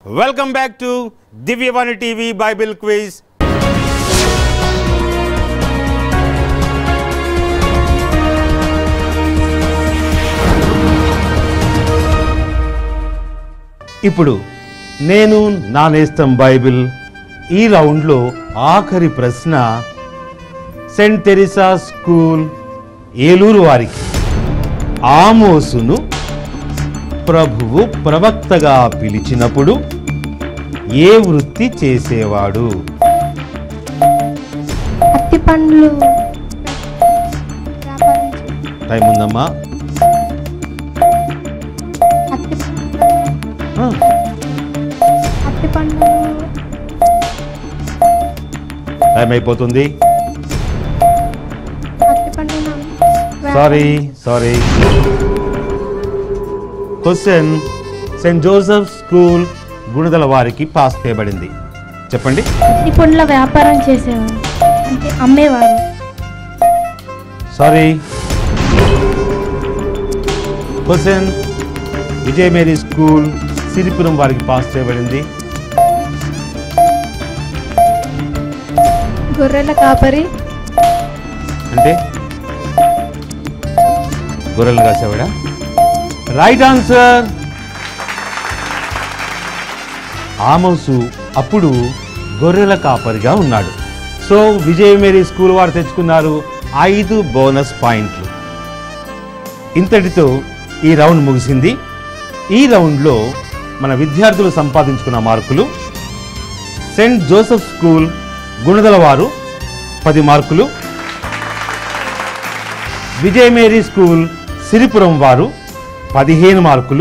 welcome back to Divyavani TV Bible quiz ఇప్పుడు నేను నా నేస్తం బైబిల్ ఈ రౌండ్లో ఆఖరి ప్రశ్న సెంట్ తెరిసా స్కూల్ ఏలూరు వారికి ఆమోసును ప్రభువు ప్రవక్తగా పిలిచినప్పుడు ఏ వృత్తి చేసేవాడు అత్తి పండ్లు వ్యాపారం చే- టైం ఉందమ్మా అత్తి ఆ, అత్తి పండ్లు టైం అయిపోతుంది అత్తి పండ్లు నా- వ్యాపారం- sorry sorry question saint Joseph school Gunadala వారికి పాస్ చేయబడింది చెప్పండి అత్తి పండ్ల వ్యాపారం చేసేవారు అంటే అమ్మేవారు sorry question Vijaya Mary school Siripuram వారికి పాస్ చేయబడింది గొర్రెల కాపరి అంటే గొర్రెలు కాసేవాడా రైట్ ఆన్సర్ ఆమోసు అప్పుడు గొర్రెల కాపరిగా ఉన్నాడు సో విజయ మేరీ స్కూల్ వారు తెచ్చుకున్నారు ఐదు బోనస్ పాయింట్లు ఇంతటితో ఈ రౌండ్ ముగిసింది ఈ రౌండ్లో మన విద్యార్థులు సంపాదించుకున్న మార్కులు సెయింట్ జోసెఫ్ స్కూల్ గుణదల వారు పది మార్కులు విజయ మేరీ స్కూల్ సిరిపురం వారు పదిహేను మార్కులు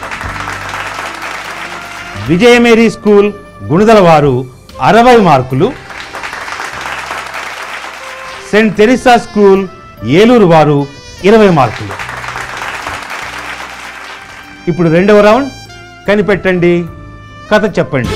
విజయ మేరీ స్కూల్ గుణదల వారు అరవై మార్కులు సెయింట్ తెరిసా స్కూల్ ఏలూరు వారు ఇరవై మార్కులు ఇప్పుడు రెండవ రౌండ్ కనిపెట్టండి కథ చెప్పండి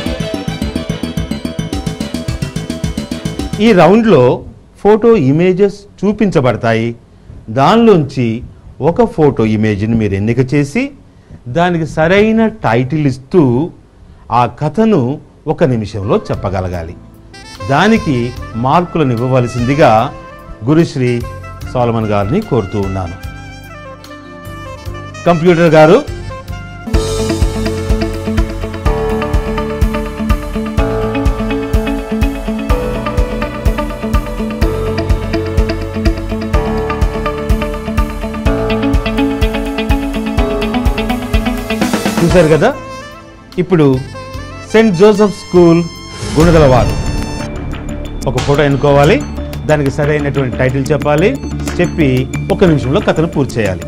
ఈ రౌండ్లో ఫోటో ఇమేజెస్ చూపించబడతాయి దానిలోంచి ఒక ఫోటో ఇమేజ్ని మీరు ఎన్నిక చేసి దానికి సరైన టైటిల్ ఇస్తూ ఆ కథను ఒక నిమిషంలో చెప్పగలగాలి దానికి మార్కులను ఇవ్వవలసిందిగా గురుశ్రీ సోలమన్ గారిని కోరుతూ ఉన్నాను కంప్యూటర్ గారు చూశారు కదా ఇప్పుడు సెయింట్ జోసెఫ్ స్కూల్ గుణదల వారు ఒక ఫోటో ఎన్నుకోవాలి దానికి సరైనటువంటి టైటిల్ చెప్పాలి చెప్పి ఒక నిమిషంలో కథను పూర్తి చేయాలి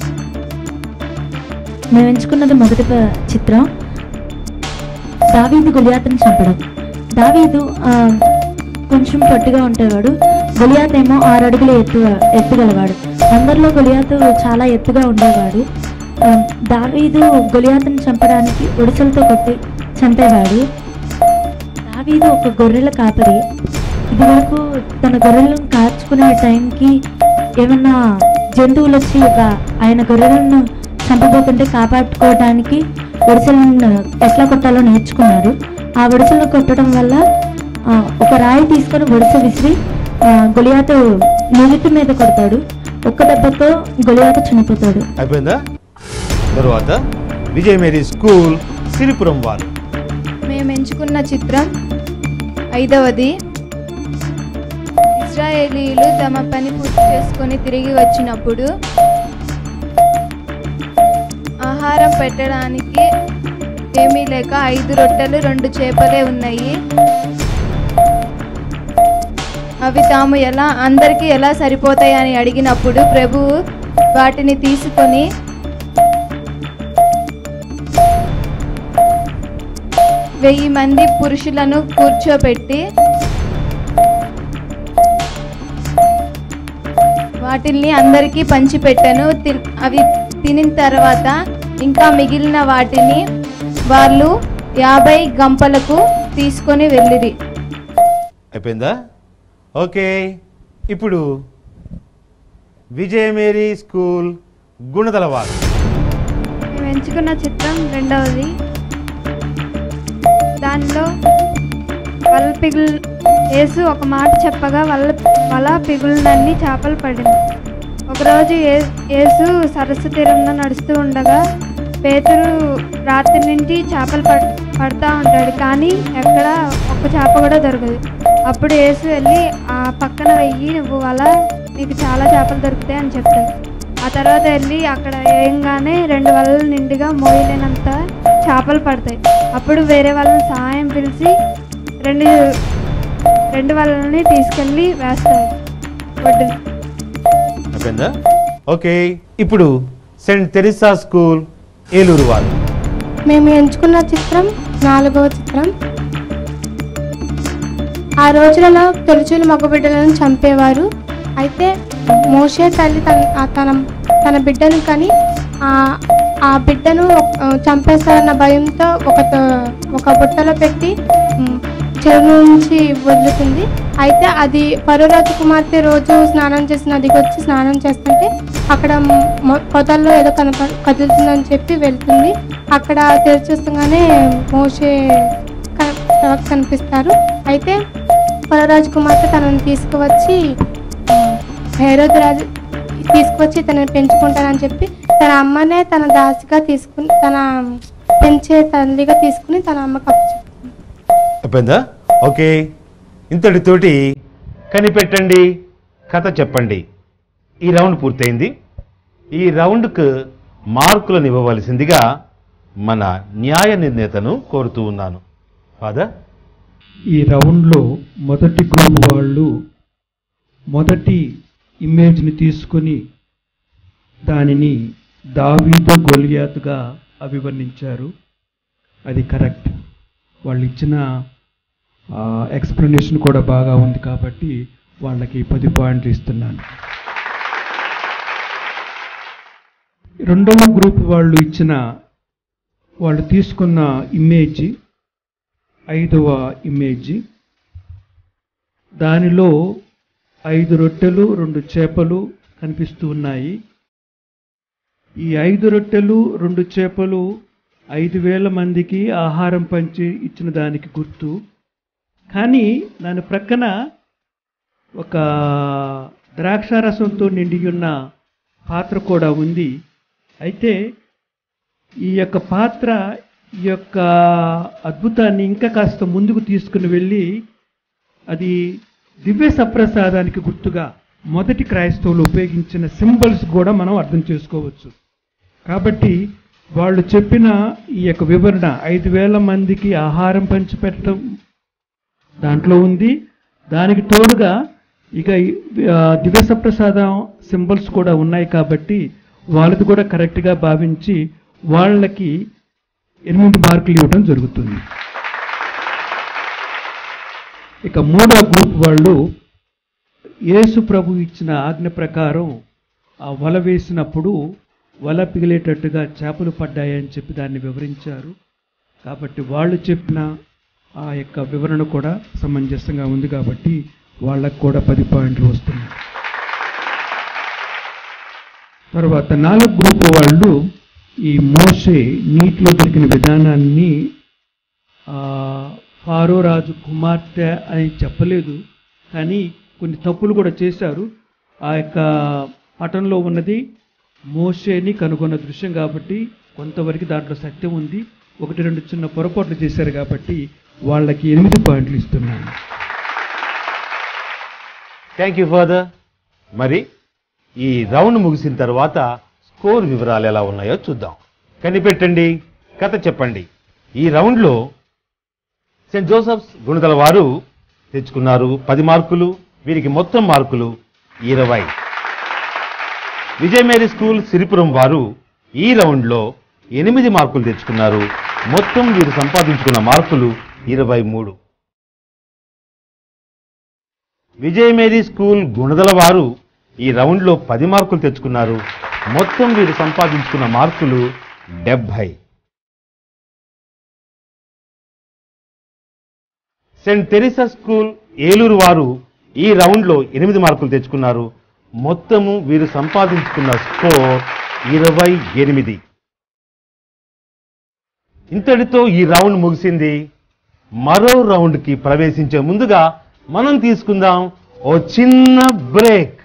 మేము ఎంచుకున్నది మొదటి ప- చిత్రం దావీదు గొలియాతను చంపడం దావీదు ఆ, కొంచెం పొట్టిగా ఉండేవాడు గొలియాత్ ఏమో ఆరు అడుగులు ఎత్తు ఎత్తుగలవాడు అందరిలో గొలియాతు చాలా ఎత్తుగా ఉండేవాడు ఆ, దావీదు గొలియాతను చంపడానికి ఒడిసెలతో కొట్టి చంపేవాడు దావీదు ఒక గొర్రెల కాపరి ఇదివరకు తన గొర్రెలను కాచుకునే టైంకి ఏమన్నా జంతువులు వచ్చి ఒక- ఆయన గొర్రెలను చంపబోతుంటే కాపాడుకోవడానికి ఒడిసెలను ఎట్లా కొట్టాలో నేర్చుకున్నాడు ఆ ఒడిసెలను కొట్టడం వల్ల ఆ, ఒక రాయి తీసుకొని ఒడిసె విసిరి ఆ, గొలియాతు నుదుటి మీద కొడతాడు ఒక్క దెబ్బతో గొలియాతు చనిపోతాడు అయిపోయిందా తరువాత విజయ మేరీ స్కూల్ సిరిపురం వారు మేము ఎంచుకున్న చిత్రం ఐదవది ఇజ్రాయేలీలు తమ పని పూర్తి చేసుకొని తిరిగి వచ్చినప్పుడు ఆహారం పెట్టడానికి ఏమీ లేక ఐదు రొట్టెలు రెండు చేపలే ఉన్నాయి అవి తాము ఎలా అందరికీ ఎలా సరిపోతాయని అడిగినప్పుడు ప్రభువు వాటిని తీసుకొని వెయ్యి మంది పురుషులను కూర్చోబెట్టి వాటిల్ని అందరికీ పంచిపెట్టాను తిన్- అవి తినిన తర్వాత ఇంకా మిగిలిన వాటిని వాళ్ళు యాభై గంపలకు తీసుకొని వెళ్ళిరి అయిపోయిందా ఓకే ఇప్పుడు విజయ మేరీ స్కూల్ గుణదల వారు మేము ఎంచుకున్న చిత్రం రెండవది దానిలో వల పిగులు యేసు ఒక మాట చెప్పగా వల వల పిగులనన్ని చేపలు పడింది ఒకరోజు ఏ యేసు సరస్సు తీరంలో నడుస్తూ ఉండగా పేతురు రాత్రి నుండి చేపలు పడ్ పడతా ఉంటాడు కానీ ఎక్కడ ఒక్క చేప కూడా దొరకదు అప్పుడు యేసు వెళ్ళి ఆ పక్కన వెయ్యి నువ్వు వల నీకు చాలా చేపలు దొరుకుతాయి అని చెప్తాడు ఆ తర్వాత వెళ్ళి అక్కడ వేయంగానే రెండు వలలు నిండుగా మోయలేనంత చేపలు పడతాయి అప్పుడు వేరే వాళ్ళని సహాయం పిలిచి రెండు రెండు వలలని తీసుకెళ్ళి వేస్తారు ఒడ్డు అయిపోయిందా ఓకే ఇప్పుడు సెంట్ తెరిసా స్కూల్ ఏలూరు వారు మేము ఎంచుకున్న చిత్రం నాలుగవ చిత్రం ఆ రోజులలో తొలిచూలు మగబిడ్డలను చంపేవారు అయితే మోషే తల్లి తన ఆ తన తన బిడ్డను కని ఆ ఆ బిడ్డను ఆ, చంపేస్తారన్న భయంతో ఒక త- ఒక బుట్టలో పెట్టి ఉమ్, చెరువు నుంచి వదులుతుంది అయితే అది పరురాజు కుమార్తె రోజు స్నానం చేసి నదికి వచ్చి స్నానం చేస్తుంటే అక్కడ మొ- పొదల్లో ఏదో కనప కదులుతుందని చెప్పి వెళ్తుంది అక్కడ తెరిచేస్తగానే మోషే క- ప్రవక్త కనిపిస్తారు అయితే పరరాజు కుమార్తె తనని తీసుకువచ్చి హేరోద్ రాజు తీసుకువచ్చి తనని పెంచుకుంటానని చెప్పి తన అమ్మనే తన దాసిగా తీసుకుని తన పెంచే తల్లిగా తీసుకుని తన అమ్మకు అప్పచెప్తుంది అయిపోయిందా ఓకే ఇంతటితోటి కనిపెట్టండి కథ చెప్పండి ఈ రౌండ్ పూర్తయింది ఈ రౌండ్కు మార్కులను ఇవ్వవలసిందిగా మన న్యాయ నిర్ణేతను కోరుతూ ఉన్నాను ఫాదర్ ఈ రౌండ్లో మొదటి గ్రూప్ వాళ్ళు మొదటి ఇమేజ్ని తీసుకొని దానిని దావీదు గొలియాతుగా అభివర్ణించారు అది కరెక్ట్ వాళ్ళు ఇచ్చిన ఎక్స్ప్లెనేషన్ కూడా బాగా ఉంది కాబట్టి వాళ్ళకి పది పాయింట్లు ఇస్తున్నాను రెండవ గ్రూప్ వాళ్ళు ఇచ్చిన వాళ్ళు తీసుకున్న ఇమేజ్ ఐదవ ఇమేజ్ దానిలో ఐదు రొట్టెలు రెండు చేపలు కనిపిస్తూ ఉన్నాయి ఈ ఐదు రొట్టెలు రెండు చేపలు ఐదు వేల మందికి ఆహారం పంచి ఇచ్చిన దానికి గుర్తు కానీ దాని ప్రక్కన ఒక ద్రాక్షారసంతో నిండి ఉన్న పాత్ర కూడా ఉంది అయితే ఈ యొక్క పాత్ర ఈ యొక్క అద్భుతాన్ని ఇంకా కాస్త ముందుకు తీసుకుని వెళ్ళి అది దివ్య సప్రసాదానికి గుర్తుగా మొదటి క్రైస్తవులు ఉపయోగించిన సింబల్స్ కూడా మనం అర్థం చేసుకోవచ్చు కాబట్టి వాళ్ళు చెప్పిన ఈ యొక్క వివరణ ఐదు వేల మందికి ఆహారం పంచిపెట్టడం దాంట్లో ఉంది దానికి తోడుగా ఇక ఈ, ఆ, దివ్య సప్రసాదం సింబల్స్ కూడా ఉన్నాయి కాబట్టి వాళ్ళది కూడా కరెక్ట్గా భావించి వాళ్ళకి ఎనిమిది మార్కులు ఇవ్వడం జరుగుతుంది ఇక మూడో గ్రూప్ వాళ్ళు యేసు ప్రభు ఇచ్చిన ఆజ్ఞ ప్రకారం ఆ వల వేసినప్పుడు వల పిగిలేటట్టుగా చేపలు పడ్డాయని చెప్పి దాన్ని వివరించారు కాబట్టి వాళ్ళు చెప్పిన ఆ యొక్క వివరణ కూడా సమంజసంగా ఉంది కాబట్టి వాళ్ళకు కూడా పది పాయింట్లు వస్తున్నాయి తర్వాత నాలుగు గ్రూప్ వాళ్ళు ఈ మోసే నీటిలో దొరికిన విధానాన్ని ఆ, ఫారో రాజు కుమార్తె అని చెప్పలేదు కానీ కొన్ని తప్పులు కూడా చేశారు ఆ యొక్క పటంలో ఉన్నది మోషేని కనుగొన్న దృశ్యం కాబట్టి కొంతవరకు దాంట్లో సత్యం ఉంది ఒకటి రెండు చిన్న పొరపాట్లు చేశారు కాబట్టి వాళ్ళకి ఎనిమిది పాయింట్లు ఇస్తున్నాను థ్యాంక్ యూ ఫాదర్ మరి ఈ రౌండ్ ముగిసిన తర్వాత స్కోర్ వివరాలు ఎలా ఉన్నాయో చూద్దాం కనిపెట్టండి కథ చెప్పండి ఈ రౌండ్లో సెయింట్ జోసఫ్స్ గుణదల వారు తెచ్చుకున్నారు పది మార్కులు వీరికి మొత్తం మార్కులు ఇరవై విజయ్ మేరీ స్కూల్ సిరిపురం వారు ఈ రౌండ్లో ఎనిమిది మార్కులు తెచ్చుకున్నారు మొత్తం వీరు సంపాదించుకున్న మార్కులు ఇరవై మూడు విజయ్ మేరీ స్కూల్ గుణదల వారు ఈ రౌండ్లో పది మార్కులు తెచ్చుకున్నారు మొత్తం వీరు సంపాదించుకున్న మార్కులు డెబ్భై సెయింట్ తెరిసా స్కూల్ ఏలూరు వారు ఈ రౌండ్లో ఎనిమిది మార్కులు తెచ్చుకున్నారు మొత్తము వీరు సంపాదించుకున్న స్కోర్ ఇరవై ఎనిమిది ఇంతటితో ఈ రౌండ్ ముగిసింది మరో రౌండ్కి ప్రవేశించే ముందుగా మనం తీసుకుందాం ఓ చిన్న బ్రేక్